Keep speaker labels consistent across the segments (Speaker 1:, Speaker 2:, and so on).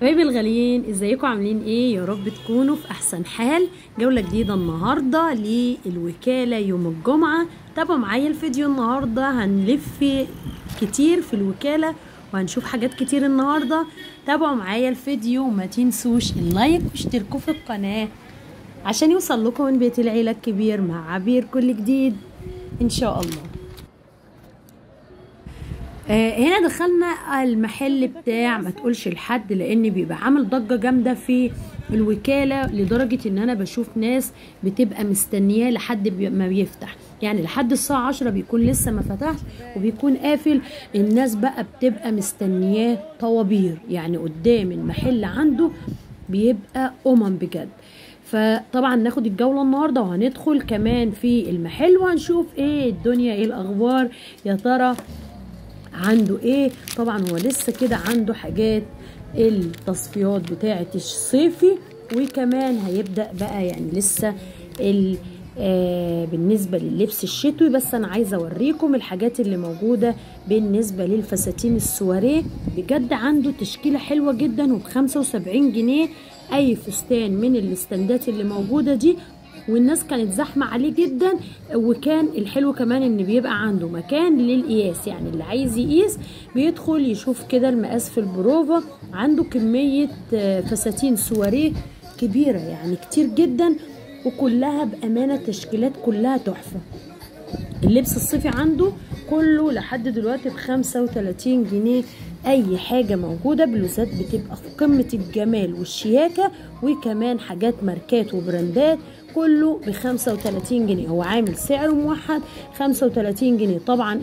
Speaker 1: حبايبي الغاليين ازيكم عاملين ايه يا رب تكونوا في احسن حال جولة جديدة النهاردة للوكالة يوم الجمعة تابعوا معايا الفيديو النهاردة هنلف كتير في الوكالة وهنشوف حاجات كتير النهاردة تابعوا معايا الفيديو وما تنسوش اللايك واشتركوا في القناة عشان يوصل لكم من بيت العيلة الكبير مع عبير كل جديد ان شاء الله آه هنا دخلنا المحل بتاع ما تقولش لحد لان بيبقى عامل ضجه جامده في الوكاله لدرجه ان انا بشوف ناس بتبقى مستنياه لحد بي ما بيفتح يعني لحد الساعه 10 بيكون لسه ما فتحش وبيكون قافل الناس بقى بتبقى مستنياه طوابير يعني قدام المحل عنده بيبقى امم بجد فطبعا ناخد الجوله النهارده وهندخل كمان في المحل وهنشوف ايه الدنيا ايه الاخبار يا ترى عنده ايه طبعا هو لسه كده عنده حاجات التصفيات بتاعه الصيفي وكمان هيبدا بقى يعني لسه ال آه بالنسبة لللبس الشتوي بس أنا عايزة أوريكم الحاجات اللي موجودة بالنسبة للفساتين السواريه بجد عنده تشكيلة حلوة جدا وبخمسة وسبعين جنيه أي فستان من الاستندات اللي موجودة دي والناس كانت زحمة عليه جدا وكان الحلو كمان ان بيبقى عنده مكان للقياس يعني اللي عايز يقيس بيدخل يشوف كده المقاس في البروفا عنده كمية فساتين سواريه كبيرة يعني كتير جدا وكلها بأمانة تشكيلات كلها تحفة اللبس الصيفي عنده كله لحد دلوقتي بخمسة وتلاتين جنيه اي حاجة موجودة بلوزات بتبقى في قمة الجمال والشياكة وكمان حاجات ماركات وبراندات كله ب 35 جنيه هو عامل سعر موحد 35 جنيه طبعا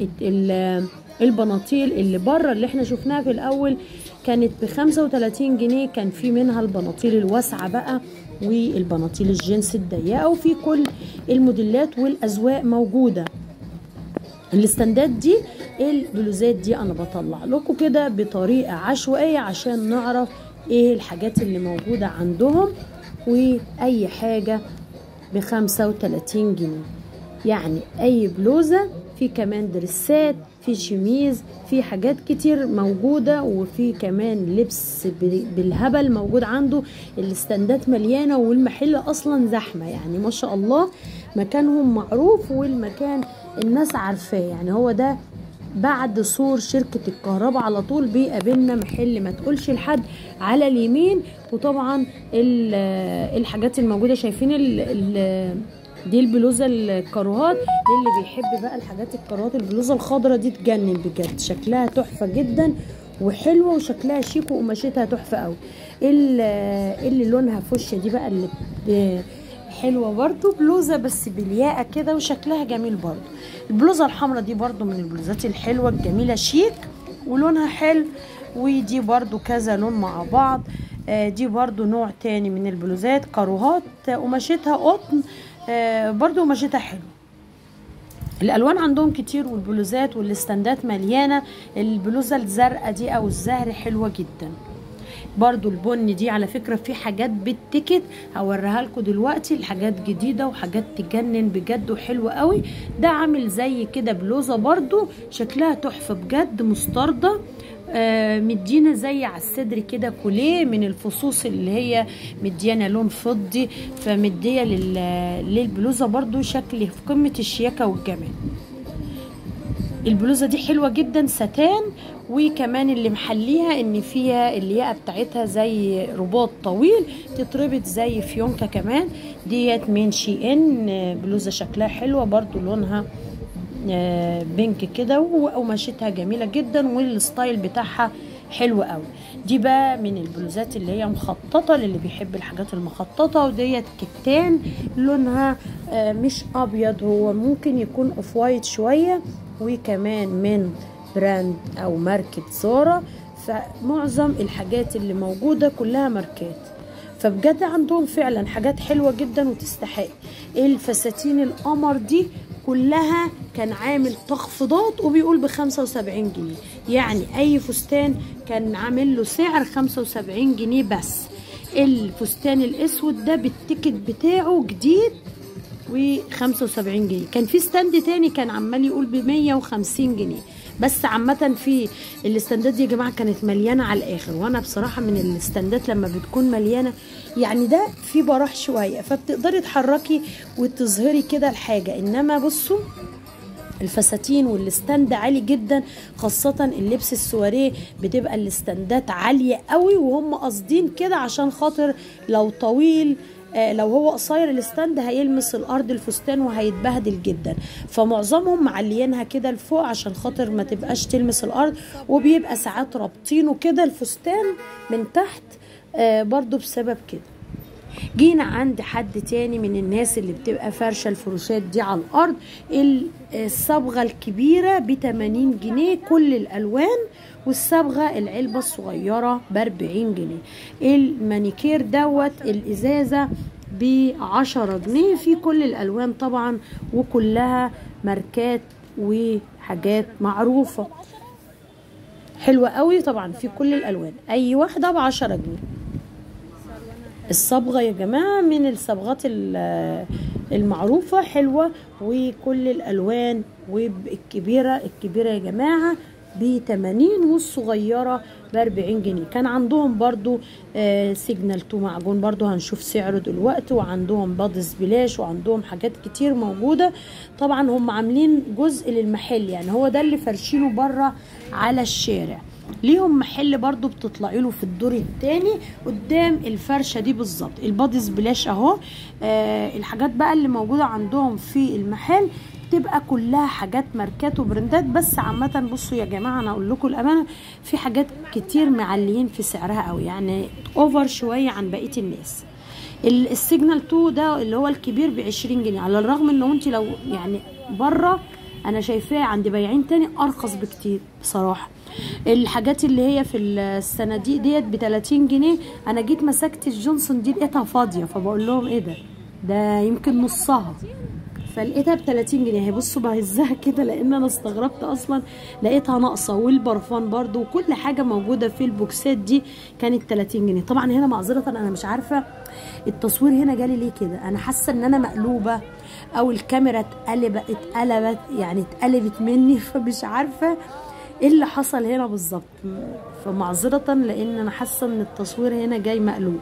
Speaker 1: البناطيل اللي بره اللي احنا شفناها في الاول كانت ب 35 جنيه كان في منها البناطيل الواسعه بقى والبناطيل الجينز الضيقه وفي كل الموديلات والاذواق موجوده الاستندات دي البلوزات دي انا بطلع لكم كده بطريقه عشوائيه عشان نعرف ايه الحاجات اللي موجوده عندهم واي حاجه بخمسة وتلاتين جنيه يعني اي بلوزة في كمان درسات في شميز في حاجات كتير موجودة وفي كمان لبس بالهبل موجود عنده الاستندات مليانة والمحل اصلا زحمة يعني ما شاء الله مكانهم معروف والمكان الناس عارفاه يعني هو ده بعد سور شركة الكهرباء على طول بيقابلنا محل ما تقولش لحد على اليمين وطبعا الحاجات الموجودة شايفين ال ال دي البلوزة الكاروهات للي بيحب بقى الحاجات الكاروهات البلوزة الخضرة دي تجنن بجد شكلها تحفة جدا وحلوة وشكلها شيك وقماشتها تحفة قوي اللي لونها فوشيا دي بقى اللي حلوه برضو بلوزه بس بالياقه كده وشكلها جميل برضو البلوزه الحمراء دي برضو من البلوزات الحلوه الجميله شيك ولونها حلو ودي برضو كذا لون مع بعض آه دي برضو نوع تاني من البلوزات كاروهات قماشتها قطن آه برضو قماشتها حلو الالوان عندهم كتير والبلوزات والاستندات مليانه البلوزه الزرقاء دي او الزهري حلوه جدا برضو البن دي على فكرة في حاجات بالتيكت هوريها لكم دلوقتي الحاجات جديدة وحاجات تجنن بجد وحلوة قوي ده عامل زي كده بلوزة برضو شكلها تحفة بجد مستردة آه مدينا زي على الصدر كده كوليه من الفصوص اللي هي مديانا لون فضي فمديه للبلوزه برضو شكل في قمه الشياكه والجمال البلوزه دي حلوه جدا ستان وكمان اللي محليها ان فيها الياقه بتاعتها زي رباط طويل تتربط زي فيونكه كمان ديت من شي ان بلوزه شكلها حلوه برضو لونها بينك كده وقماشتها جميله جدا والستايل بتاعها حلو قوي دي بقى من البلوزات اللي هي مخططه للي بيحب الحاجات المخططه وديت كتان لونها مش ابيض هو ممكن يكون اوف وايت شويه وكمان من براند او ماركة زارا فمعظم الحاجات اللي موجودة كلها ماركات فبجد عندهم فعلا حاجات حلوة جدا وتستحق الفساتين القمر دي كلها كان عامل تخفيضات وبيقول بخمسة وسبعين جنيه يعني اي فستان كان عامل له سعر خمسة وسبعين جنيه بس الفستان الاسود ده بالتيكت بتاعه جديد و75 جنيه كان في ستاند تاني كان عمال يقول ب 150 جنيه بس عامة في الاستندات دي يا جماعة كانت مليانة على الآخر وأنا بصراحة من الاستندات لما بتكون مليانة يعني ده في براح شوية فبتقدري تحركي وتظهري كده الحاجة إنما بصوا الفساتين والاستند عالي جدا خاصة اللبس السواريه بتبقى الاستندات عالية قوي وهم قاصدين كده عشان خاطر لو طويل آه لو هو قصير الستاند هيلمس الارض الفستان وهيتبهدل جدا فمعظمهم معليينها كده لفوق عشان خاطر ما تبقاش تلمس الارض وبيبقى ساعات رابطينه كده الفستان من تحت آه برضو بسبب كده جينا عند حد تاني من الناس اللي بتبقى فرشه الفروشات دي على الارض الصبغه الكبيره ب 80 جنيه كل الالوان والصبغه العلبه الصغيره ب 40 جنيه المانيكير دوت الازازه ب 10 جنيه في كل الالوان طبعا وكلها ماركات وحاجات معروفه حلوه قوي طبعا في كل الالوان اي واحده ب 10 جنيه الصبغه يا جماعه من الصبغات المعروفه حلوه وكل الالوان والكبيره الكبيره يا جماعه ب 80 والصغيره ب 40 جنيه كان عندهم برضو آه سيجنال تو معجون برضو هنشوف سعره دلوقتي وعندهم بادز بلاش وعندهم حاجات كتير موجوده طبعا هم عاملين جزء للمحل يعني هو ده اللي فرشينه بره على الشارع ليهم محل برضو بتطلعي له في الدور التاني قدام الفرشه دي بالظبط البادز بلاش اهو آه الحاجات بقى اللي موجوده عندهم في المحل تبقى كلها حاجات ماركات وبراندات بس عامه بصوا يا جماعه انا اقول لكم الامانه في حاجات كتير معليين في سعرها قوي يعني اوفر شويه عن بقيه الناس السيجنال 2 ده اللي هو الكبير ب 20 جنيه على الرغم انه انت لو يعني بره انا شايفاه عند بياعين تاني ارخص بكتير بصراحه الحاجات اللي هي في الصناديق ديت ب 30 جنيه انا جيت مسكت الجونسون دي لقيتها فاضيه فبقول لهم ايه ده ده يمكن نصها فلقيتها ب 30 جنيه هي بصوا بهزها كده لان انا استغربت اصلا لقيتها ناقصه والبرفان برضو وكل حاجه موجوده في البوكسات دي كانت 30 جنيه طبعا هنا معذره انا مش عارفه التصوير هنا جالي ليه كده انا حاسه ان انا مقلوبه او الكاميرا اتقلبت اتقلبت يعني اتقلبت مني فمش عارفه ايه اللي حصل هنا بالظبط فمعذره لان انا حاسه ان التصوير هنا جاي مقلوب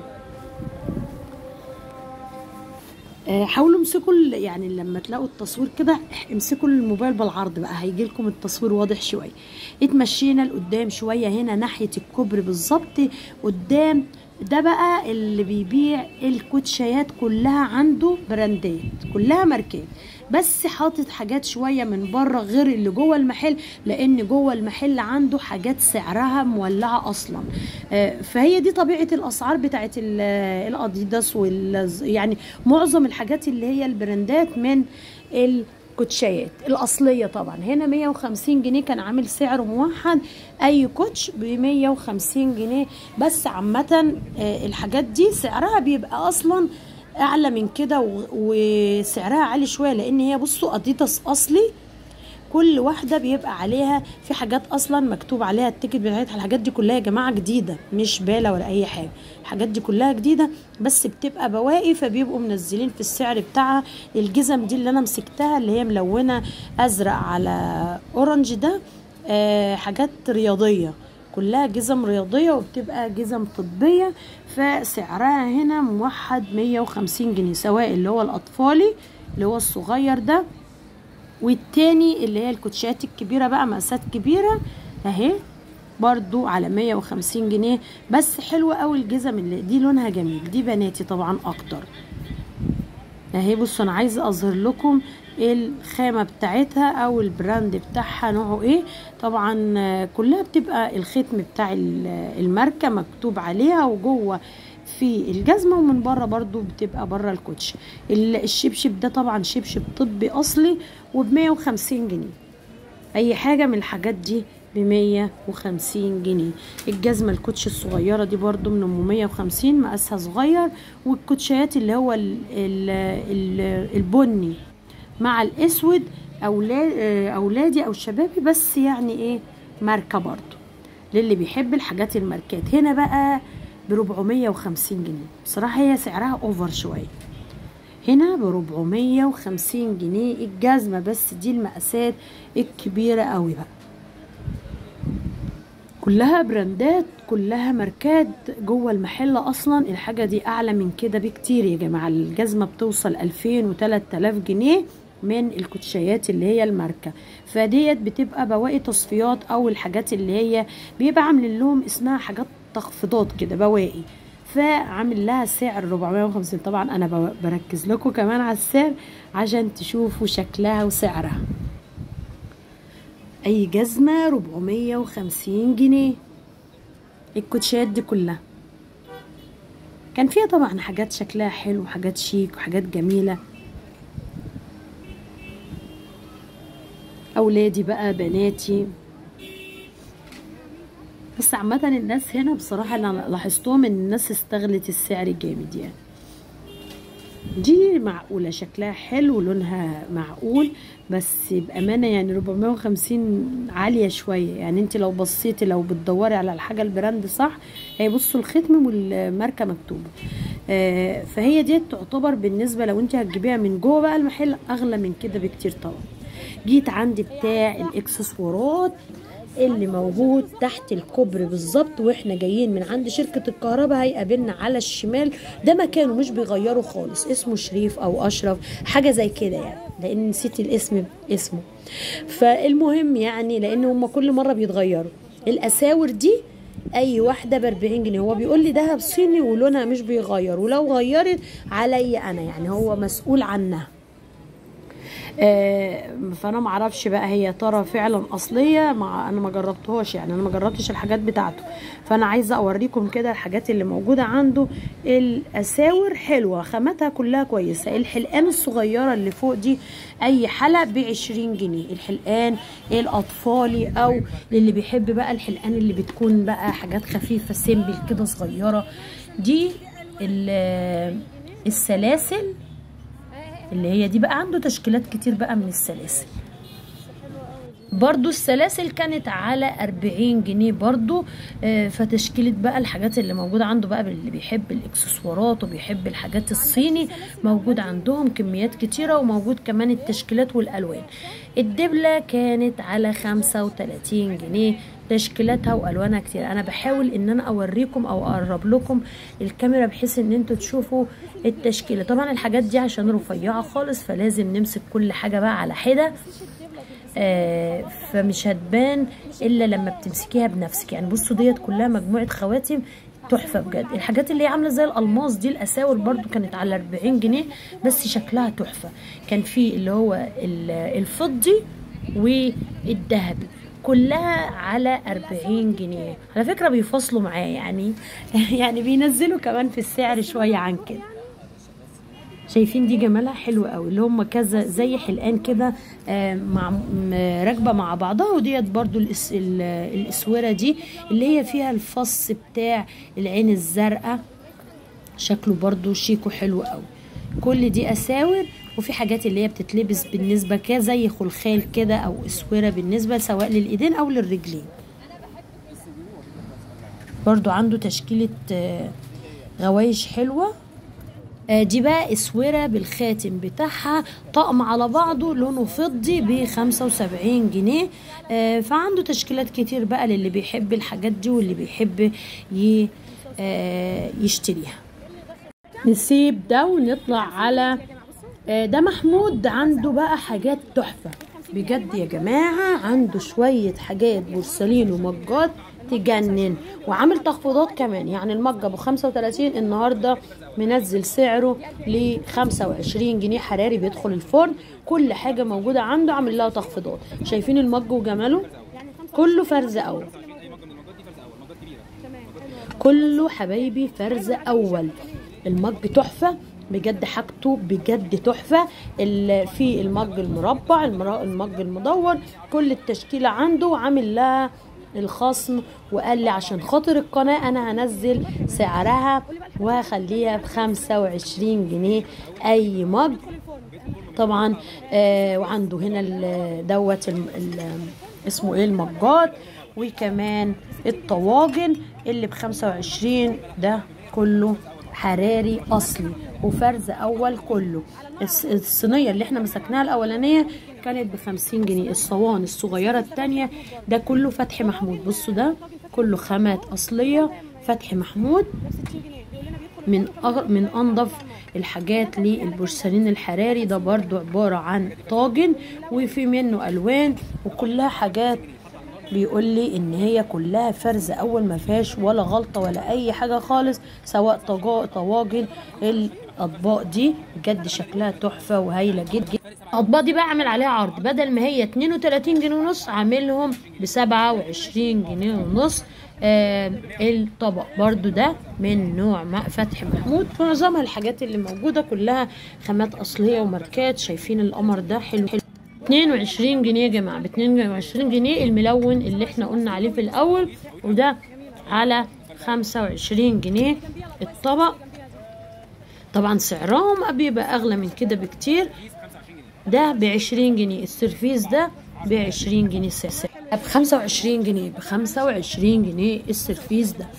Speaker 1: حاولوا امسكوا يعني لما تلاقوا التصوير كده امسكوا الموبايل بالعرض بقى هيجي لكم التصوير واضح شويه اتمشينا لقدام شويه هنا ناحيه الكوبري بالظبط قدام ده بقى اللي بيبيع الكوتشيات كلها عنده براندات كلها ماركات بس حاطط حاجات شويه من بره غير اللي جوه المحل لان جوه المحل عنده حاجات سعرها مولعه اصلا فهي دي طبيعه الاسعار بتاعت الاديداس وال يعني معظم الحاجات اللي هي البراندات من الكوتشيات الاصليه طبعا هنا 150 جنيه كان عامل سعر موحد اي كوتش ب 150 جنيه بس عامه الحاجات دي سعرها بيبقى اصلا اعلى من كده وسعرها عالي شويه لان هي بصوا اديداس اصلي كل واحده بيبقى عليها في حاجات اصلا مكتوب عليها التيكت بتاعتها الحاجات دي كلها يا جماعه جديده مش باله ولا اي حاجه الحاجات دي كلها جديده بس بتبقى بواقي فبيبقوا منزلين في السعر بتاعها الجزم دي اللي انا مسكتها اللي هي ملونه ازرق على اورنج ده آه حاجات رياضيه كلها جزم رياضية وبتبقى جزم طبية فسعرها هنا موحد 150 جنيه سواء اللي هو الأطفالي اللي هو الصغير ده والتاني اللي هي الكوتشات الكبيرة بقى مقاسات كبيرة اهي برضو على 150 جنيه بس حلوة قوي الجزم اللي دي لونها جميل دي بناتي طبعا اكتر اهي بصوا انا عايزه اظهر لكم الخامة بتاعتها او البراند بتاعها نوعه ايه طبعا كلها بتبقى الختم بتاع الماركة مكتوب عليها وجوه في الجزمة ومن بره برضو بتبقى بره الكوتش الشبشب ده طبعا شبشب طبي اصلي وب 150 جنيه اي حاجة من الحاجات دي ب 150 جنيه الجزمة الكوتش الصغيرة دي برضو من 150 مقاسها صغير والكوتشيات اللي هو ال ال ال البني مع الاسود اولاد اولادي او شبابي بس يعني ايه ماركه برضو للي بيحب الحاجات الماركات هنا بقى ب 450 جنيه بصراحه هي سعرها اوفر شويه هنا ب 450 جنيه الجزمه بس دي المقاسات الكبيره قوي بقى كلها براندات كلها ماركات جوه المحل اصلا الحاجه دي اعلى من كده بكتير يا جماعه الجزمه بتوصل 2000 و3000 جنيه من الكوتشيات اللي هي الماركه فديت بتبقى بواقي تصفيات او الحاجات اللي هي بيبقى عاملين لهم اسمها حاجات تخفيضات كده بواقي فعامل لها سعر 450 طبعا انا بركز لكم كمان على السعر عشان تشوفوا شكلها وسعرها اي جزمة 450 جنيه الكوتشيات دي كلها كان فيها طبعا حاجات شكلها حلو وحاجات شيك وحاجات جميلة اولادي بقى بناتي بس عامة الناس هنا بصراحة اللي لاحظتهم ان الناس استغلت السعر جامد يعني دي معقولة شكلها حلو ولونها معقول بس بأمانة يعني 450 عالية شوية يعني انت لو بصيتي لو بتدوري على الحاجة البراند صح هي بصوا الختم والماركة مكتوبة آه فهي دي تعتبر بالنسبة لو انت هتجيبيها من جوه بقى المحل اغلى من كده بكتير طبعا جيت عندي بتاع الاكسسوارات اللي موجود تحت الكوبري بالظبط واحنا جايين من عند شركة الكهرباء هيقابلنا على الشمال ده مكانه مش بيغيره خالص اسمه شريف او اشرف حاجة زي كده يعني لان نسيت الاسم اسمه فالمهم يعني لان هم كل مرة بيتغيروا الاساور دي اي واحده ب 40 جنيه هو بيقول لي دهب صيني ولونها مش بيغير ولو غيرت عليا انا يعني هو مسؤول عنها آه فانا ما اعرفش بقى هي ترى فعلا اصليه مع انا ما جربتهاش يعني انا ما جربتش الحاجات بتاعته فانا عايزه اوريكم كده الحاجات اللي موجوده عنده الاساور حلوه خاماتها كلها كويسه الحلقان الصغيره اللي فوق دي اي حلقه ب 20 جنيه الحلقان الاطفالي او اللي بيحب بقى الحلقان اللي بتكون بقى حاجات خفيفه سيمبل كده صغيره دي السلاسل اللي هي دي بقى عنده تشكيلات كتير بقى من السلاسل برضو السلاسل كانت على 40 جنيه برضو آه فتشكيلة بقى الحاجات اللي موجودة عنده بقى اللي بيحب الاكسسوارات وبيحب الحاجات الصيني موجود عندهم كميات كتيرة وموجود كمان التشكيلات والالوان الدبلة كانت على 35 جنيه تشكيلاتها والوانها كتير انا بحاول ان انا اوريكم او اقرب لكم الكاميرا بحيث ان انتوا تشوفوا التشكيله طبعا الحاجات دي عشان رفيعه خالص فلازم نمسك كل حاجه بقى على حده آه فمش هتبان الا لما بتمسكيها بنفسك يعني بصوا ديت كلها مجموعه خواتم تحفه بجد الحاجات اللي هي عامله زي الالماس دي الاساور برضو كانت على 40 جنيه بس شكلها تحفه كان في اللي هو الفضي والذهبي كلها على 40 جنيه على فكرة بيفصلوا معاه يعني يعني بينزلوا كمان في السعر شوية عن كده شايفين دي جمالها حلو قوي اللي هم كذا زي حلقان كده مع راكبه مع بعضها وديت برضو الإس الاسوره دي اللي هي فيها الفص بتاع العين الزرقاء شكله برضو شيك وحلو قوي كل دي اساور وفي حاجات اللي هي بتتلبس بالنسبه كده زي خلخال كده او اسوره بالنسبه سواء للايدين او للرجلين برضو عنده تشكيله غوايش حلوه دي بقى اسوره بالخاتم بتاعها طقم على بعضه لونه فضي ب 75 جنيه فعنده تشكيلات كتير بقى للي بيحب الحاجات دي واللي بيحب يشتريها نسيب ده ونطلع على ده محمود عنده بقى حاجات تحفة بجد يا جماعة عنده شوية حاجات بورسلين ومجات تجنن وعامل تخفيضات كمان يعني المج ابو 35 النهارده منزل سعره ل 25 جنيه حراري بيدخل الفرن كل حاجه موجوده عنده عامل لها تخفيضات شايفين المج وجماله كله فرز اول كله حبايبي فرز اول المج تحفه بجد حاجته بجد تحفه في المج المربع المج المدور كل التشكيله عنده عامل لها الخصم وقال لي عشان خاطر القناة أنا هنزل سعرها وهخليها بخمسة وعشرين جنيه أي مج طبعا آه وعنده هنا دوت اسمه ايه المجات وكمان الطواجن اللي بخمسة وعشرين ده كله حراري اصلي وفرز اول كله الصينيه اللي احنا مسكناها الاولانيه كانت ب 50 جنيه الصوان الصغيره الثانيه ده كله فتح محمود بصوا ده كله خامات اصليه فتحي محمود من أغ... من انضف الحاجات للبورسلين الحراري ده برضو عبارة عن طاجن وفي منه الوان وكلها حاجات بيقول لي ان هي كلها فرز اول ما فيهاش ولا غلطة ولا اي حاجة خالص سواء طجا... طواجن الاطباق دي بجد شكلها تحفة وهايلة جدا الاطباق دي بقى عامل عليها عرض بدل ما هي 32 جنيه ونص عاملهم ب 27 جنيه ونص آه الطبق برضو ده من نوع فتحي محمود معظمها الحاجات اللي موجودة كلها خامات أصلية وماركات شايفين القمر ده حلو حلو 22 جنيه يا جماعة ب 22 جنيه الملون اللي احنا قلنا عليه في الأول وده على 25 جنيه الطبق طبعا سعرهم بيبقى أغلى من كده بكتير ده ب 20 جنيه السيرفيس ده ب 20 جنيه سعر ب 25 جنيه ب 25 جنيه السيرفيس ده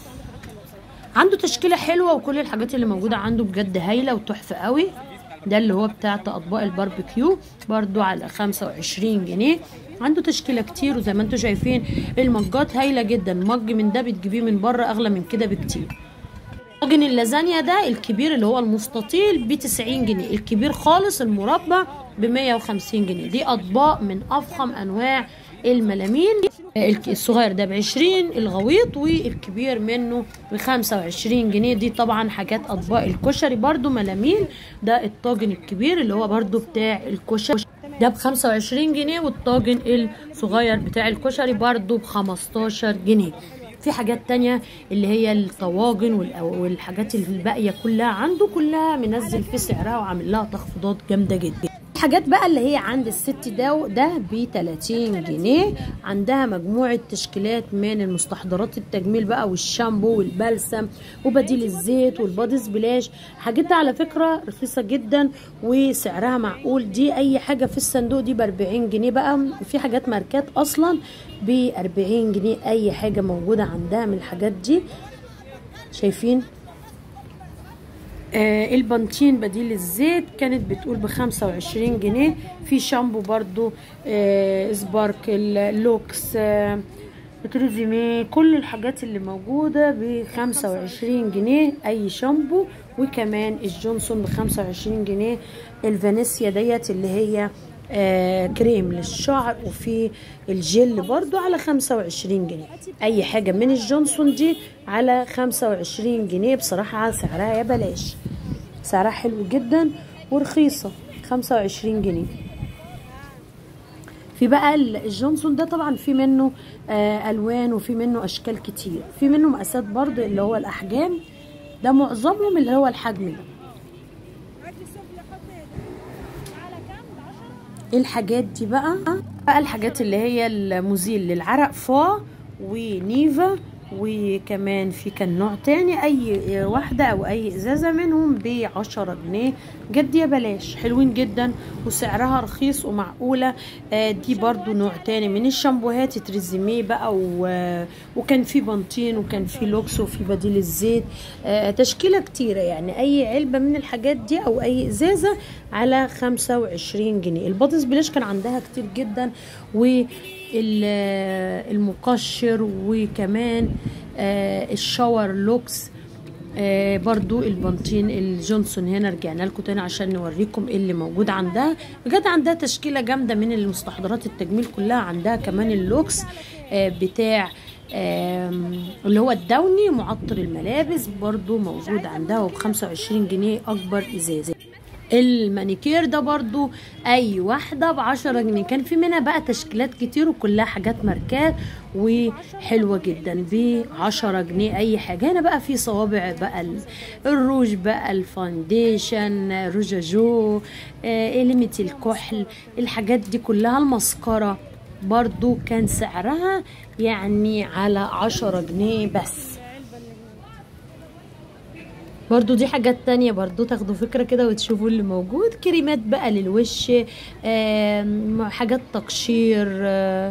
Speaker 1: عنده تشكيله حلوه وكل الحاجات اللي موجوده عنده بجد هايله وتحفه قوي ده اللي هو بتاع اطباق الباربيكيو برضو على 25 جنيه عنده تشكيله كتير وزي ما انتم شايفين المجات هايله جدا مج من ده بتجيبيه من بره اغلى من كده بكتير طاجن اللازانيا ده الكبير اللي هو المستطيل ب 90 جنيه الكبير خالص المربع ب 150 جنيه دي اطباق من افخم انواع الملامين الصغير ده ب 20 الغويط والكبير منه ب 25 جنيه دي طبعا حاجات اطباق الكشري برضو ملامين ده الطاجن الكبير اللي هو برضو بتاع الكشري ده ب 25 جنيه والطاجن الصغير بتاع الكشري برضو ب 15 جنيه في حاجات تانية اللي هي الطواجن والحاجات الباقية كلها عنده كلها منزل في سعرها وعامل لها تخفيضات جامدة جدا الحاجات بقى اللي هي عند الست ده ده ب 30 جنيه عندها مجموعة تشكيلات من المستحضرات التجميل بقى والشامبو والبلسم وبديل الزيت والبادي سبلاش حاجتها على فكرة رخيصة جدا وسعرها معقول دي اي حاجة في الصندوق دي ب 40 جنيه بقى في حاجات ماركات اصلا ب 40 جنيه اي حاجة موجودة عندها من الحاجات دي شايفين آه البنتين بديل الزيت كانت بتقول ب 25 جنيه في شامبو برضو آه سباركل لوكس آه بتريزيمي كل الحاجات اللي موجودة ب 25 جنيه أي شامبو وكمان الجونسون ب 25 جنيه الفانيسيا ديت اللي هي آه كريم للشعر وفي الجل برضو على 25 جنيه اي حاجة من الجونسون دي على 25 جنيه بصراحة سعرها يا بلاش سعرها حلو جدا ورخيصة 25 جنيه في بقى الجونسون ده طبعا في منه آه الوان وفي منه اشكال كتير في منه مقاسات برضو اللي هو الاحجام ده معظمهم اللي هو الحجم ده الحاجات دي بقى بقى الحاجات اللي هي المزيل للعرق فا ونيفا وكمان في كان نوع تاني اي واحدة او اي ازازة منهم بعشرة جنيه جد يا بلاش حلوين جدا وسعرها رخيص ومعقولة آه دي برضو نوع تاني من الشامبوهات تريزيميه بقى وكان في بنطين وكان في لوكس وفي بديل الزيت آه تشكيلة كتيرة يعني اي علبة من الحاجات دي او اي ازازة على خمسة وعشرين جنيه البادس بلاش كان عندها كتير جدا و المقشر وكمان الشاور لوكس برضو البنطين الجونسون هنا رجعنا لكم تاني عشان نوريكم ايه اللي موجود عندها بجد عندها تشكيلة جامدة من المستحضرات التجميل كلها عندها كمان اللوكس بتاع اللي هو الدوني معطر الملابس برضو موجود عندها وب 25 جنيه اكبر ازازه المانيكير ده برضو اي واحده بعشرة جنيه كان في منها بقى تشكيلات كتير وكلها حاجات ماركات وحلوه جدا بعشرة جنيه اي حاجه هنا بقى في صوابع بقى الروج بقى الفانديشن رجاجو آه ليميت الكحل الحاجات دي كلها المسكره برضو كان سعرها يعني على عشرة جنيه بس برضو دي حاجات تانية برضو تاخدوا فكرة كده وتشوفوا اللي موجود كريمات بقى للوش حاجات تقشير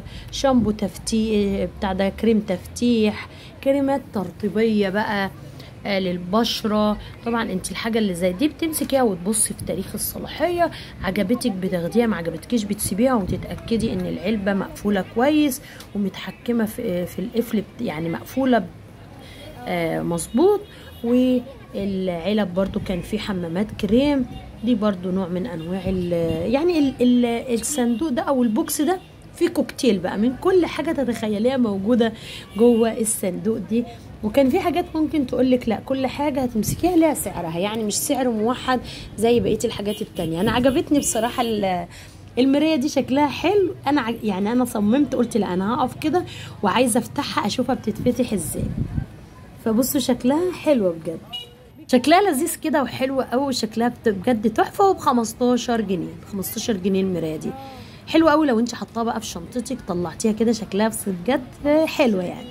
Speaker 1: شامبو تفتيح بتاع ده كريم تفتيح كريمات ترطيبية بقى آه للبشره طبعا انت الحاجه اللي زي دي بتمسكيها وتبصي في تاريخ الصلاحيه عجبتك بتاخديها ما عجبتكيش بتسيبيها وتتاكدي ان العلبه مقفوله كويس ومتحكمه في في القفل يعني مقفوله آه مظبوط والعلب برضو كان في حمامات كريم دي برضو نوع من انواع ال يعني ال ال الصندوق ده او البوكس ده في كوكتيل بقى من كل حاجه تتخيليها موجوده جوه الصندوق دي وكان في حاجات ممكن تقول لك لا كل حاجه هتمسكيها ليها سعرها يعني مش سعر موحد زي بقيه الحاجات التانية انا عجبتني بصراحه المرايه دي شكلها حلو انا يعني انا صممت قلت لا انا هقف كده وعايزه افتحها اشوفها بتتفتح ازاي فبصوا شكلها حلوه بجد شكلها لذيذ كده وحلوه قوي شكلها بجد تحفه وب 15 جنيه 15 جنيه المرايه دي حلوه قوي لو انت حطاها بقى في شنطتك طلعتيها كده شكلها بس بجد حلوه يعني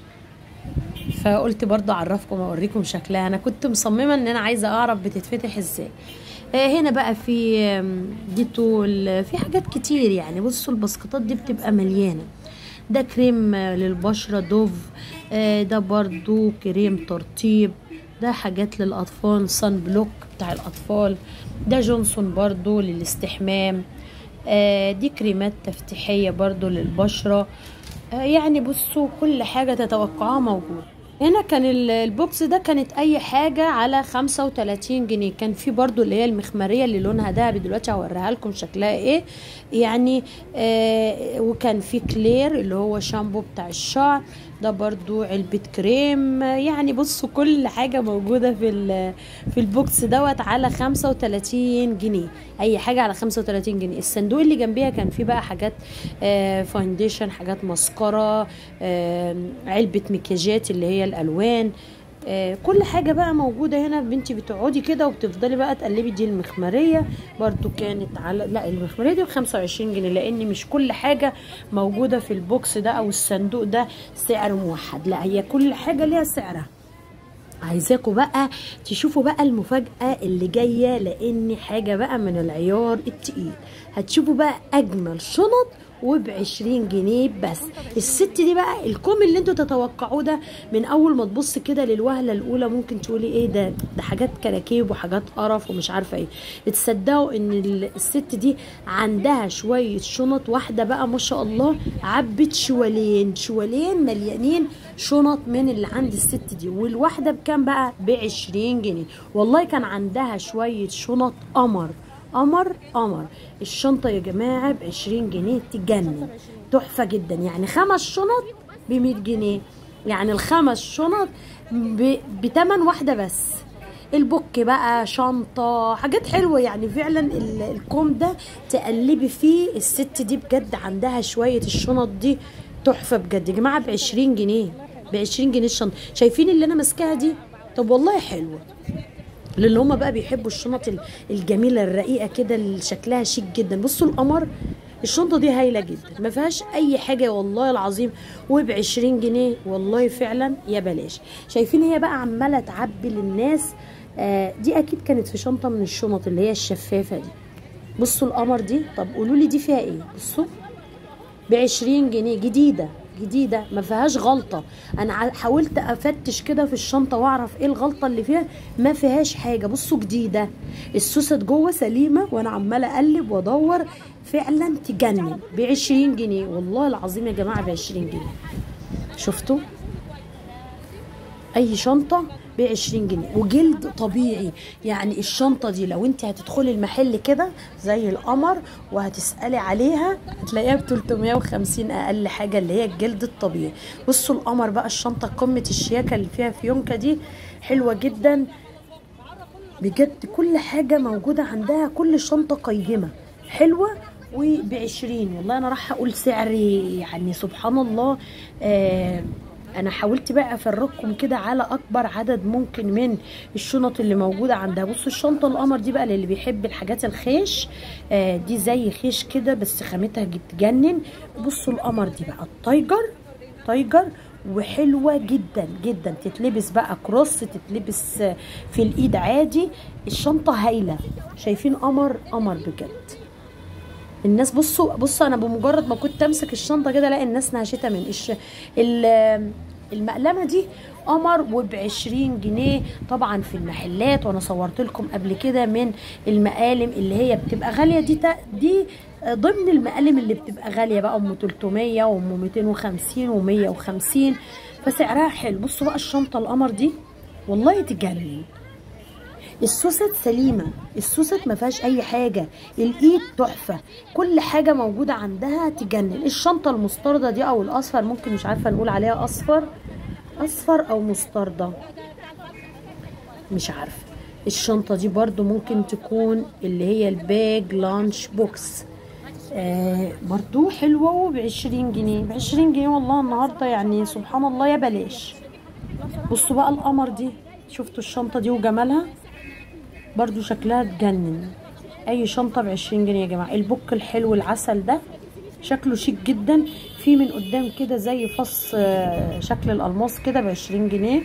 Speaker 1: فقلت برضه اعرفكم اوريكم شكلها انا كنت مصممه ان انا عايزه اعرف بتتفتح ازاي هنا بقى في ديتول في حاجات كتير يعني بصوا البسكوتات دي بتبقى مليانه ده كريم للبشره دوف ده برضو كريم ترطيب ده حاجات للاطفال صن بلوك بتاع الاطفال ده جونسون برضو للاستحمام دي كريمات تفتيحيه برضو للبشره يعني بصوا كل حاجه تتوقعها موجوده هنا كان البوكس ده كانت اي حاجة على خمسة وتلاتين جنيه كان في برضو اللي هي المخمرية اللي لونها دهبي دلوقتي هوريها لكم شكلها ايه يعني آه وكان في كلير اللي هو شامبو بتاع الشعر ده برضو علبة كريم يعني بصوا كل حاجة موجودة في في البوكس دوت على خمسة وتلاتين جنيه اي حاجة على خمسة وتلاتين جنيه الصندوق اللي جنبيها كان فيه بقى حاجات آه فاونديشن حاجات مسكرة آه علبة مكياجات اللي هي الالوان آه كل حاجه بقى موجوده هنا بنتي بتقعدي كده وبتفضلي بقى تقلبي دي المخمريه برضو كانت على لا المخمريه دي ب 25 جنيه لان مش كل حاجه موجوده في البوكس ده او الصندوق ده سعر موحد لا هي كل حاجه ليها سعرها عايزاكم بقى تشوفوا بقى المفاجأة اللي جاية لأن حاجة بقى من العيار التقيل هتشوفوا بقى أجمل شنط وب 20 جنيه بس الست دي بقى الكوم اللي انتوا تتوقعوه ده من اول ما تبص كده للوهله الاولى ممكن تقولي ايه ده ده حاجات كراكيب وحاجات قرف ومش عارفه ايه تصدقوا ان الست دي عندها شويه شنط واحده بقى ما شاء الله عبت شوالين شوالين مليانين شنط من اللي عند الست دي والواحده بكام بقى ب 20 جنيه والله كان عندها شويه شنط قمر قمر قمر الشنطة يا جماعة ب 20 جنيه تجنن تحفة جدا يعني خمس شنط ب 100 جنيه يعني الخمس شنط بتمن واحدة بس البوك بقى شنطة حاجات حلوة يعني فعلا الكوم ده تقلبي فيه الست دي بجد عندها شوية الشنط دي تحفة بجد يا جماعة ب 20 جنيه ب 20 جنيه الشنطة شايفين اللي انا ماسكاها دي طب والله حلوة للي هم بقى بيحبوا الشنط الجميله الرقيقه كده اللي شكلها شيك جدا بصوا القمر الشنطه دي هايله جدا ما فيهاش اي حاجه والله العظيم وب 20 جنيه والله فعلا يا بلاش شايفين هي بقى عماله تعبي للناس آه دي اكيد كانت في شنطه من الشنط اللي هي الشفافه دي بصوا القمر دي طب قولوا لي دي فيها ايه بصوا ب 20 جنيه جديده جديدة ما فيهاش غلطة انا حاولت افتش كده في الشنطة واعرف ايه الغلطة اللي فيها ما فيهاش حاجة بصوا جديدة السوست جوه سليمة وانا عمالة اقلب وادور فعلا تجنن ب 20 جنيه والله العظيم يا جماعة ب 20 جنيه شفتوا اي شنطة ب 20 جنيه وجلد طبيعي يعني الشنطة دي لو انت هتدخلي المحل كده زي القمر وهتسألي عليها هتلاقيها ب 350 اقل حاجة اللي هي الجلد الطبيعي بصوا القمر بقى الشنطة قمة الشياكة اللي فيها فيونكة دي حلوة جدا بجد كل حاجة موجودة عندها كل شنطة قيمة حلوة وب 20 والله انا راح اقول سعر يعني سبحان الله آه انا حاولت بقى افرجكم كده على اكبر عدد ممكن من الشنط اللي موجوده عندها بصوا الشنطه القمر دي بقى للي بيحب الحاجات الخيش آه دي زي خيش كده بس خامتها تجنن بصوا القمر دي بقى التايجر تايجر وحلوه جدا جدا تتلبس بقى كروس تتلبس في الايد عادي الشنطه هايله شايفين قمر قمر بجد الناس بصوا بصوا انا بمجرد ما كنت امسك الشنطه كده الاقي الناس نهشتها من الش... المقلمه دي قمر وبعشرين جنيه طبعا في المحلات وانا صورت لكم قبل كده من المقالم اللي هي بتبقى غاليه دي تا دي ضمن المقالم اللي بتبقى غاليه بقى ام 300 وام 250 و150 فسعرها حلو بصوا بقى الشنطه القمر دي والله تجنن السوست سليمه السوست ما فيهاش اي حاجه الايد تحفه كل حاجه موجوده عندها تجنن الشنطه المستردة دي او الاصفر ممكن مش عارفه نقول عليها اصفر اصفر او مستردة مش عارفه الشنطه دي برضو ممكن تكون اللي هي الباج لانش بوكس آه برضو حلوة وبعشرين جنيه بعشرين جنيه والله النهاردة يعني سبحان الله يا بلاش بصوا بقى القمر دي شفتوا الشنطة دي وجمالها برضو شكلها تجنن اي شنطة بعشرين جنيه يا جماعة البوك الحلو العسل ده شكله شيك جدا في من قدام كده زي فص آه شكل الالماس كده بعشرين جنيه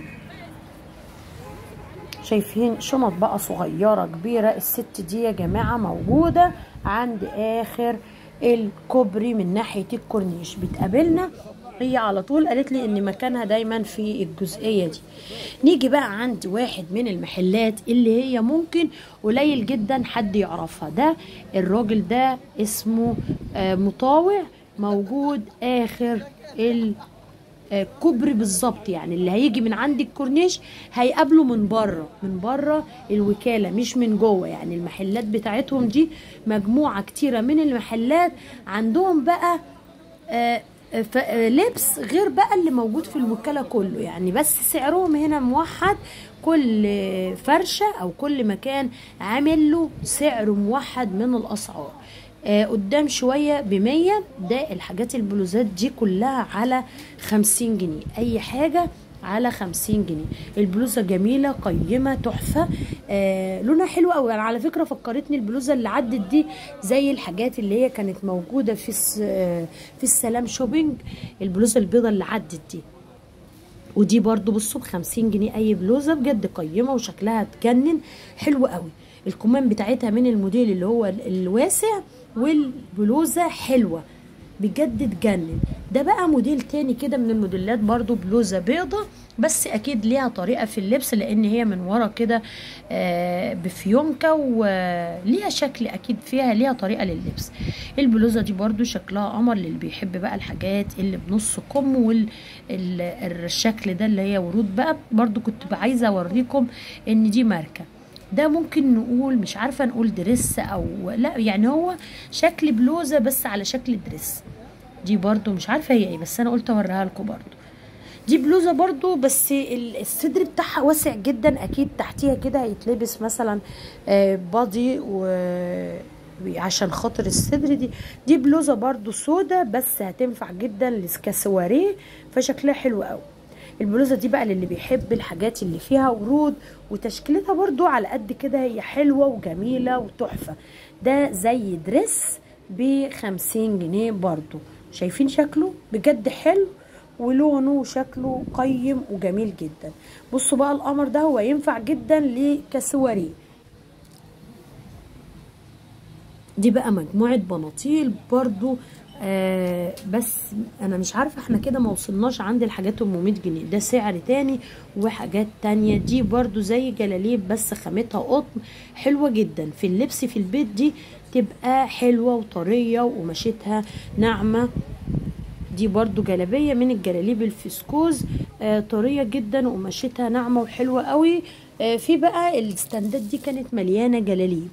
Speaker 1: شايفين شنط بقى صغيرة كبيرة الست دي يا جماعة موجودة عند اخر الكوبري من ناحية الكورنيش بتقابلنا هي على طول قالت لي ان مكانها دايما في الجزئية دي نيجي بقى عند واحد من المحلات اللي هي ممكن قليل جدا حد يعرفها ده الراجل ده اسمه مطاوع موجود اخر ال كوبري بالظبط يعني اللي هيجي من عند الكورنيش هيقابله من بره من بره الوكاله مش من جوه يعني المحلات بتاعتهم دي مجموعه كتيره من المحلات عندهم بقى آه لبس غير بقى اللي موجود في الوكاله كله يعني بس سعرهم هنا موحد كل فرشه او كل مكان عامل له سعر موحد من الاسعار آه قدام شوية بمية ده الحاجات البلوزات دي كلها على خمسين جنيه أي حاجة على خمسين جنيه البلوزة جميلة قيمة تحفة آه لونها حلو قوي أنا على فكرة فكرتني البلوزة اللي عدت دي زي الحاجات اللي هي كانت موجودة في آه في السلام شوبينج البلوزة البيضة اللي عدت دي ودي برضو بصوا بخمسين جنيه أي بلوزة بجد قيمة وشكلها تجنن حلو قوي الكمام بتاعتها من الموديل اللي هو الواسع والبلوزة حلوة بجد تجنن ده بقى موديل تاني كده من الموديلات برضو بلوزة بيضة بس اكيد ليها طريقة في اللبس لان هي من ورا كده آه بفيونكة وليها شكل اكيد فيها ليها طريقة لللبس البلوزة دي برضو شكلها قمر للي بيحب بقى الحاجات اللي بنص كم والشكل ده اللي هي ورود بقى برضو كنت عايزة اوريكم ان دي ماركة ده ممكن نقول مش عارفه نقول دريس او لا يعني هو شكل بلوزه بس على شكل دريس دي برضو مش عارفه هي ايه بس انا قلت اوريها لكم برضو دي بلوزه برضو بس الصدر بتاعها واسع جدا اكيد تحتيها كده هيتلبس مثلا بادي و عشان خاطر الصدر دي دي بلوزه برضو سودا بس هتنفع جدا لسكاسواريه فشكلها حلو قوي البلوزه دي بقى للي بيحب الحاجات اللي فيها ورود وتشكيلتها برضو على قد كده هي حلوه وجميله وتحفه ده زي دريس بخمسين جنيه برضو شايفين شكله بجد حلو ولونه وشكله قيم وجميل جدا بصوا بقى القمر ده هو ينفع جدا لكسواريه دي بقى مجموعه بناطيل برضو آه بس انا مش عارفه احنا كده ما وصلناش عند الحاجات ام 100 جنيه ده سعر تاني وحاجات تانية دي برضو زي جلاليب بس خامتها قطن حلوه جدا في اللبس في البيت دي تبقى حلوه وطريه وقماشتها ناعمه دي برضو جلابيه من الجلاليب الفسكوز آه طريه جدا وقماشتها ناعمه وحلوه قوي آه في بقى الستاندات دي كانت مليانه جلاليب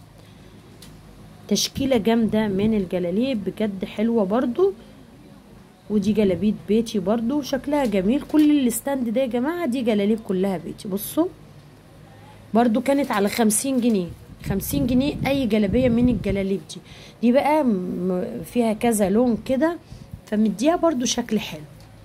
Speaker 1: تشكيلة جامدة من الجلاليب بجد حلوة برضو ودي جلابيت بيتي برضو شكلها جميل كل الستاند ده يا جماعة دي جلاليب كلها بيتي بصوا برضو كانت على خمسين جنيه خمسين جنيه اي جلابية من الجلاليب دي دي بقى فيها كذا لون كده فمديها برضو شكل حلو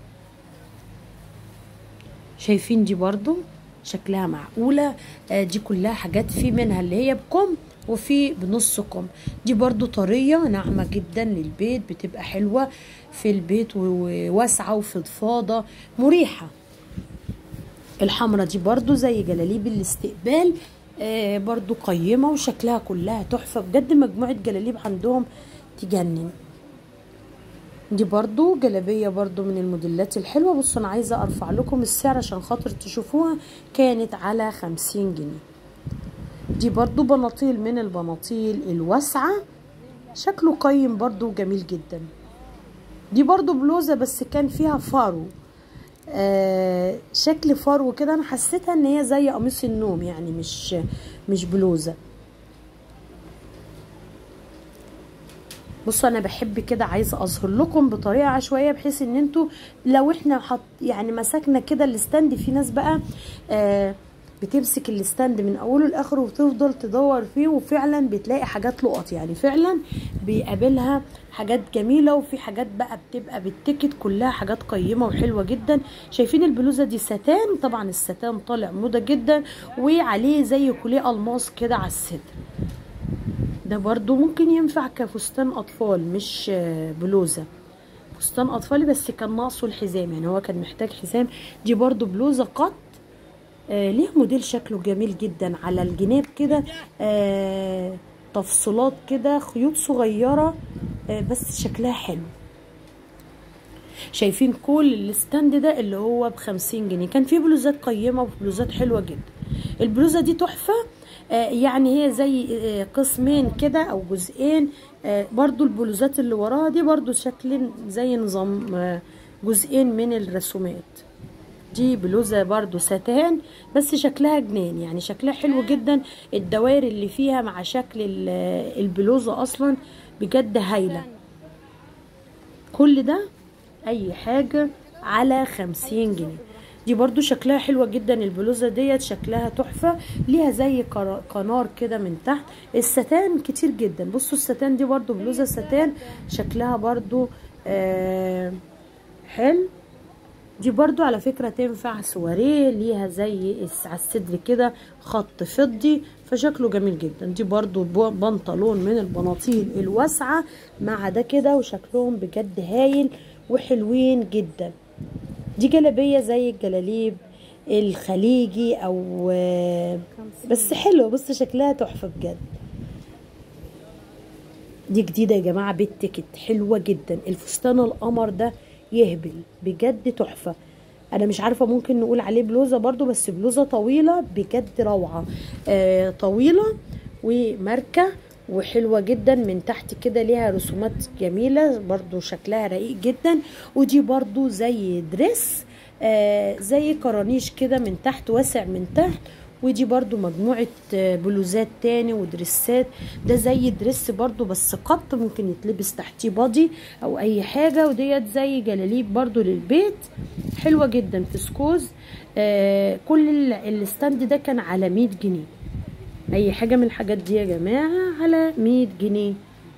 Speaker 1: شايفين دي برضو شكلها معقولة آه دي كلها حاجات في منها اللي هي بكم وفي بنص كم دي برضو طرية ناعمة جدا للبيت بتبقى حلوة في البيت وواسعة وفضفاضة مريحة الحمرة دي برضو زي جلاليب الاستقبال آه برضو قيمة وشكلها كلها تحفة بجد مجموعة جلاليب عندهم تجنن دي برضو جلابية برضو من الموديلات الحلوة بصوا انا عايزة ارفع لكم السعر عشان خاطر تشوفوها كانت على خمسين جنيه دي برضو بناطيل من البناطيل الواسعة شكله قيم برضو جميل جدا دي برضو بلوزة بس كان فيها فارو آه شكل فرو كده انا حسيتها ان هي زي قميص النوم يعني مش مش بلوزه بصوا انا بحب كده عايزه اظهر لكم بطريقه عشوائيه بحيث ان انتوا لو احنا حط يعني مسكنا كده الستاند في ناس بقى آه بتمسك الستاند من اوله لاخره وتفضل تدور فيه وفعلا بتلاقي حاجات لقط يعني فعلا بيقابلها حاجات جميله وفي حاجات بقى بتبقى بالتيكت كلها حاجات قيمه وحلوه جدا شايفين البلوزه دي ستان طبعا الستان طالع موضه جدا وعليه زي كوليه الماس كده على الصدر ده برضو ممكن ينفع كفستان اطفال مش بلوزه فستان اطفالي بس كان ناقصه الحزام يعني هو كان محتاج حزام دي برضو بلوزه قط آه ليه موديل شكله جميل جدا على الجناب كده آه تفصيلات كده خيوط صغيرة آه بس شكلها حلو شايفين كل الستاند ده اللي هو بخمسين جنيه كان فيه بلوزات قيمة وبلوزات حلوة جدا البلوزة دي تحفة آه يعني هي زي آه قسمين كده او جزئين آه برضو البلوزات اللي وراها دي برضو شكل زي نظام جزئين من الرسومات دي بلوزه برضو ستان بس شكلها جنان يعني شكلها حلو جدا الدوائر اللي فيها مع شكل البلوزه اصلا بجد هايله كل ده اي حاجه على خمسين جنيه دي برضو شكلها حلوة جدا البلوزة ديت شكلها تحفة ليها زي قنار كده من تحت الستان كتير جدا بصوا الستان دي برضو بلوزة ستان شكلها برضو آه حلو دي برضو على فكرة تنفع سواريه ليها زي على الصدر كده خط فضي فشكله جميل جدا دي برضو بنطلون من البناطيل الواسعة مع ده كده وشكلهم بجد هايل وحلوين جدا دي جلابية زي الجلاليب الخليجي او بس حلوة بص شكلها تحفة بجد دي جديدة يا جماعة بالتيكت حلوة جدا الفستان القمر ده يهبل بجد تحفة انا مش عارفة ممكن نقول عليه بلوزة برضو بس بلوزة طويلة بجد روعة آه طويلة وماركة وحلوة جدا من تحت كده ليها رسومات جميلة برضو شكلها رقيق جدا ودي برضو زي دريس آه زي كرانيش كده من تحت واسع من تحت ودي برضو مجموعة بلوزات تاني ودريسات ده زي دريس برضو بس قط ممكن يتلبس تحتيه بادي او اي حاجة وديت زي جلاليب برضو للبيت حلوة جدا فسكوز آه كل الستاند ده كان على 100 جنيه اي حاجة من الحاجات دي يا جماعة على 100 جنيه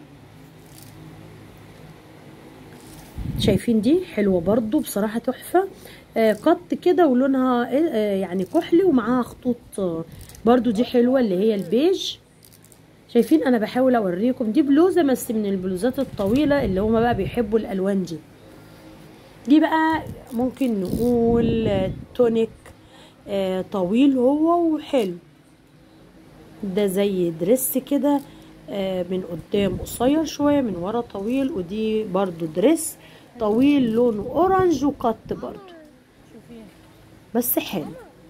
Speaker 1: شايفين دي حلوة برضو بصراحة تحفة آه قط كده ولونها آه يعني كحلي ومعاها خطوط آه برضو دي حلوة اللي هي البيج شايفين انا بحاول اوريكم دي بلوزة بس من البلوزات الطويلة اللي هما بقى بيحبوا الالوان دي دي بقى ممكن نقول تونيك طويل هو وحلو ده زي دريس كده من قدام قصير شوية من ورا طويل ودي برضو دريس طويل لونه اورنج وقط برضو بس حلو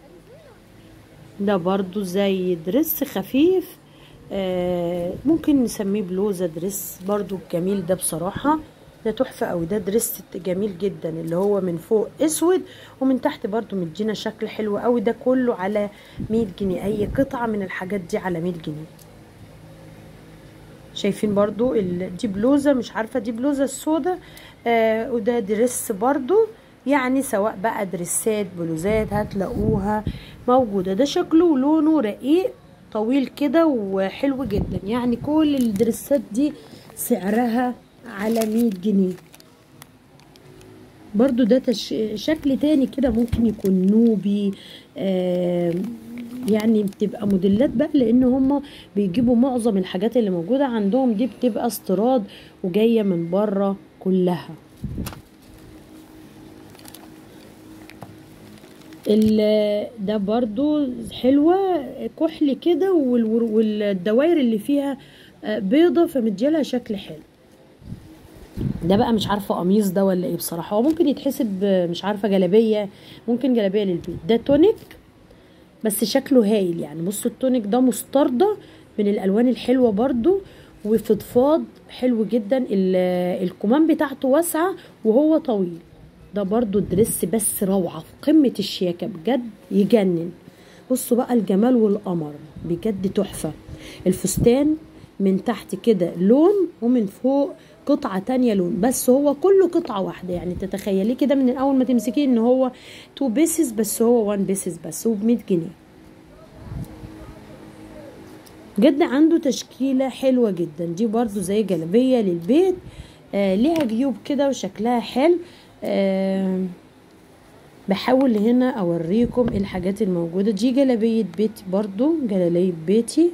Speaker 1: ده برضو زي دريس خفيف آه ممكن نسميه بلوزة دريس برضو جميل ده بصراحة ده تحفة اوي ده دريس جميل جدا اللي هو من فوق اسود ومن تحت برضو مدينا شكل حلو اوي ده كله على مية جنيه اي قطعة من الحاجات دي على مية جنيه شايفين برضو دي بلوزة مش عارفة دي بلوزة السودة آه وده دريس برضو يعني سواء بقى دريسات بلوزات هتلاقوها موجودة ده شكله ولونه رقيق طويل كده وحلو جدا يعني كل الدريسات دي سعرها على مية جنيه برضو ده تش... شكل تاني كده ممكن يكون نوبي آه يعني بتبقى موديلات بقى لان هم بيجيبوا معظم الحاجات اللي موجودة عندهم دي بتبقى استيراد وجاية من بره كلها ده برضو حلوة كحل كده والدوائر اللي فيها بيضة فمديلها شكل حلو ده بقى مش عارفه قميص ده ولا ايه بصراحه هو ممكن يتحسب مش عارفه جلابيه ممكن جلابيه للبيت ده تونيك بس شكله هايل يعني بصوا التونيك ده مستردة من الالوان الحلوه برضو وفضفاض حلو جدا الكمام بتاعته واسعه وهو طويل ده برضو دريس بس روعه في قمه الشياكه بجد يجنن بصوا بقى الجمال والقمر بجد تحفه الفستان من تحت كده لون ومن فوق قطعة تانية لون بس هو كله قطعة واحدة يعني تتخيليه كده من الأول ما تمسكيه إن هو تو بيسز بس هو وان بيسز بس وب 100 جنيه بجد عنده تشكيلة حلوة جدا دي برضو زي جلبية للبيت آه ليها جيوب كده وشكلها حلو آه بحاول هنا اوريكم الحاجات الموجودة دي جلبية بيتي برضو جلالية بيتي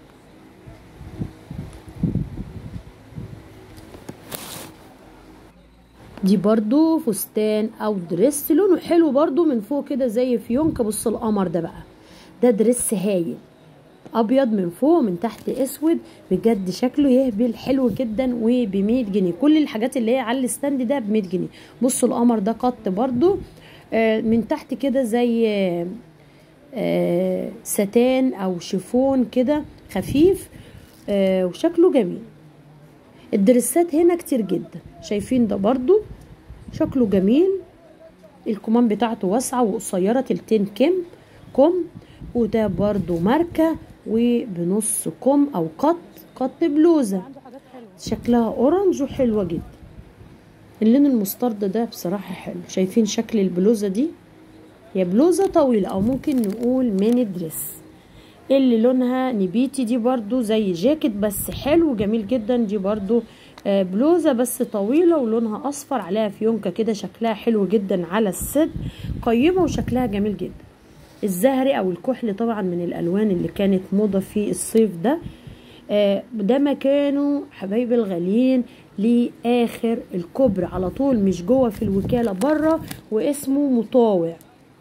Speaker 1: دي برضو فستان او دريس لونه حلو برضو من فوق كده زي فيونكة بص القمر ده بقى ده دريس هايل ابيض من فوق ومن تحت اسود بجد شكله يهبل حلو جدا وب 100 جنيه كل الحاجات اللي هي على الستاند ده ب 100 جنيه بصوا القمر ده قط برضو آه من تحت كده زي آه ستان او شيفون كده خفيف آه وشكله جميل الدرسات هنا كتير جدا شايفين ده برضو شكله جميل الكمام بتاعته واسعة وقصيرة تلتين كم كم وده برضو ماركة وبنص كم او قط قط بلوزة شكلها اورنج وحلوة جدا اللون المسترد ده بصراحة حلو شايفين شكل البلوزة دي هي بلوزة طويلة او ممكن نقول ميني دريس اللي لونها نبيتي دي برضو زي جاكيت بس حلو جميل جدا دي برضو بلوزة بس طويلة ولونها اصفر عليها فيونكة كده شكلها حلو جدا على الصدر قيمة وشكلها جميل جدا الزهري او الكحل طبعا من الالوان اللي كانت موضة في الصيف ده ده مكانه حبايبي الغاليين لاخر الكوبري على طول مش جوه في الوكالة بره واسمه مطاوع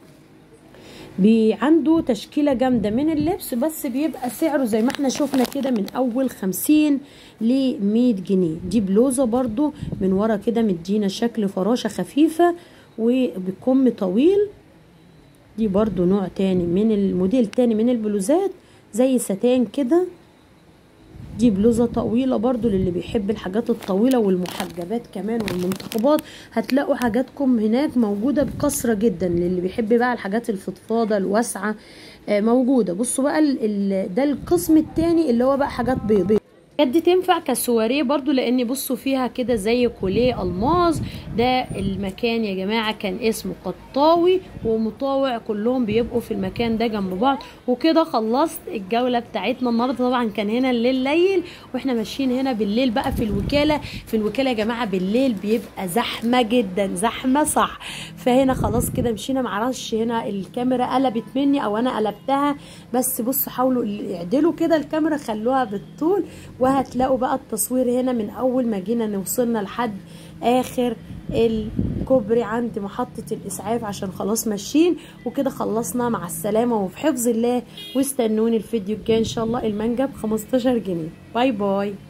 Speaker 1: بي عنده تشكيلة جامدة من اللبس بس بيبقى سعره زي ما احنا شفنا كده من اول خمسين لمية جنيه دي بلوزة برضو من ورا كده مدينا شكل فراشة خفيفة وبكم طويل دي برضو نوع تاني من الموديل تاني من البلوزات زي ستان كده دي بلوزة طويلة برضو للي بيحب الحاجات الطويلة والمحجبات كمان والمنتقبات هتلاقوا حاجاتكم هناك موجودة بكثرة جدا للي بيحب بقى الحاجات الفضفاضة الواسعة موجودة بصوا بقى ال ال ده القسم التاني اللي هو بقى حاجات بيض بجد تنفع كسواريه برضو لان بصوا فيها كده زي كوليه الماظ ده المكان يا جماعه كان اسمه قطاوي ومطاوع كلهم بيبقوا في المكان ده جنب بعض وكده خلصت الجوله بتاعتنا النهارده طبعا كان هنا الليل ليل واحنا ماشيين هنا بالليل بقى في الوكاله في الوكاله يا جماعه بالليل بيبقى زحمه جدا زحمه صح فهنا خلاص كده مشينا معرفش هنا الكاميرا قلبت مني او انا قلبتها بس بصوا حاولوا اعدلوا كده الكاميرا خلوها بالطول وهتلاقوا بقى التصوير هنا من اول ما جينا نوصلنا لحد اخر الكوبري عند محطة الاسعاف عشان خلاص ماشيين وكده خلصنا مع السلامة وفي حفظ الله واستنوني الفيديو الجاي ان شاء الله المانجا ب 15 جنيه باي باي